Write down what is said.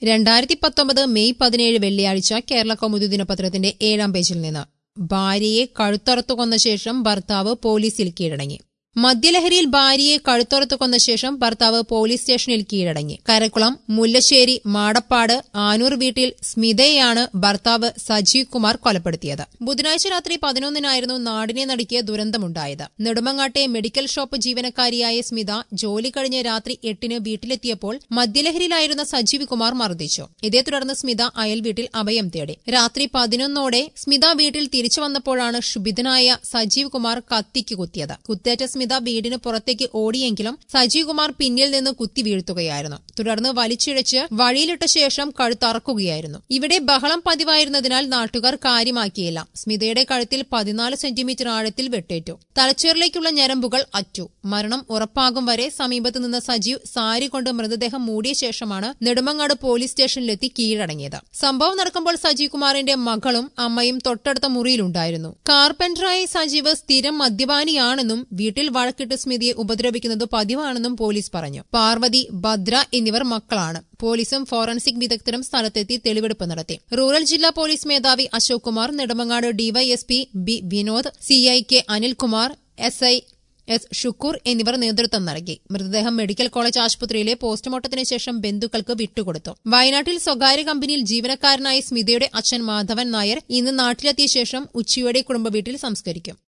രണ്ടായിരത്തി പത്തൊമ്പത് മെയ് പതിനേഴ് വെള്ളിയാഴ്ച കേരള കൗമുദി ദിനപത്രത്തിന്റെ ഏഴാം പേജിൽ നിന്ന് ഭാര്യയെ കഴുത്തറുത്തു കൊന്ന ശേഷം ഭർത്താവ് പോലീസിൽ കീഴടങ്ങി മദ്യലഹരിയിൽ ഭാര്യയെ കഴുത്തറുത്തു കൊന്ന ശേഷം ഭർത്താവ് പോലീസ് സ്റ്റേഷനിൽ കീഴടങ്ങി കരക്കുളം മുല്ലശ്ശേരി മാടപ്പാട് ആനൂർ വീട്ടിൽ സ്മിതയെയാണ് ഭർത്താവ് സജീവ് കുമാർ കൊലപ്പെടുത്തിയത് ബുധനാഴ്ച രാത്രി പതിനൊന്നിനായിരുന്നു നാടിനെ നടുക്കിയ ദുരന്തമുണ്ടായത് നെടുമങ്ങാട്ടെ മെഡിക്കൽ ഷോപ്പ് ജീവനക്കാരിയായ സ്മിത ജോലി കഴിഞ്ഞ് രാത്രി എട്ടിന് വീട്ടിലെത്തിയപ്പോൾ മദ്യലഹരിയിലായിരുന്ന സജീവ് കുമാർ മർദ്ദിച്ചു ഇതേ തുടർന്ന് സ്മിത അയൽ വീട്ടിൽ അഭയം തേടി രാത്രി പതിനൊന്നോടെ സ്മിത വീട്ടിൽ തിരിച്ചു വന്നപ്പോഴാണ് ക്ഷുഭിതനായ സജീവ് കുമാർ കത്തിക്ക് കുത്തിയത് കുത്തേറ്റ സ്മിത വീടിന് പുറത്തേക്ക് ഓടിയെങ്കിലും സജീവ് കുമാർ പിന്നിൽ നിന്ന് കുത്തി വീഴ്ത്തുകയായിരുന്നു തുടർന്ന് വലിച്ചിഴച്ച് വഴിയിലിട്ട ശേഷം കഴുത്തറക്കുകയായിരുന്നു ഇവിടെ ബഹളം പതിവായിരുന്നതിനാൽ നാട്ടുകാർ കാര്യമാക്കിയില്ല സ്മിതയുടെ കഴുത്തിൽ പതിനാല് സെന്റിമീറ്റർ ആഴത്തിൽ വെട്ടേറ്റു തലച്ചോറിലേക്കുള്ള ഞരമ്പുകൾ അറ്റു മരണം ഉറപ്പാകും വരെ സമീപത്ത് നിന്ന് സജീവ് സാരി കൊണ്ട് മൃതദേഹം മൂടിയ ശേഷമാണ് നെടുമങ്ങാട് പോലീസ് സ്റ്റേഷനിലെത്തി കീഴടങ്ങിയത് സംഭവം നടക്കുമ്പോൾ സജീവ് കുമാറിന്റെ മകളും അമ്മയും തൊട്ടടുത്ത മുറിയിലുണ്ടായിരുന്നു കാർപ്പന്ററായ സജീവ് സ്ഥിരം മദ്യപാനിയാണെന്നും വീട്ടിൽ വഴക്കിട്ട് സ്മിതിയെ ഉപദ്രവിക്കുന്നത് പതിവാണെന്നും പോലീസ് പറഞ്ഞു പാർവതി ഭദ്ര എന്നിവർ മക്കളാണ് പോലീസും ഫോറൻസിക് വിദഗ്ധരും സ്ഥലത്തെത്തി തെളിവെടുപ്പ് നടത്തി റൂറൽ ജില്ലാ പോലീസ് മേധാവി Ashok Kumar Nedumangad DYSP B Vinod CI K Anilkumar S I S Shukkoor എന്നിവർ നേതൃത്വം നൽകി മൃതദേഹം മെഡിക്കൽ കോളേജ് ആശുപത്രിയിലെ പോസ്റ്റ്മോർട്ടത്തിന് ശേഷം ബന്ധുക്കൾക്ക് വിട്ടുകൊടുത്തു വയനാട്ടിൽ സ്വകാര്യ കമ്പനിയിൽ ജീവനക്കാരനായ സ്മിതയുടെ അച്ഛൻ മാധവൻ നായർ ഇന്ന് നാട്ടിലെത്തിയ ശേഷം ഉച്ചയോടെ കുടുംബ വീട്ടിൽ സംസ്കരിക്കും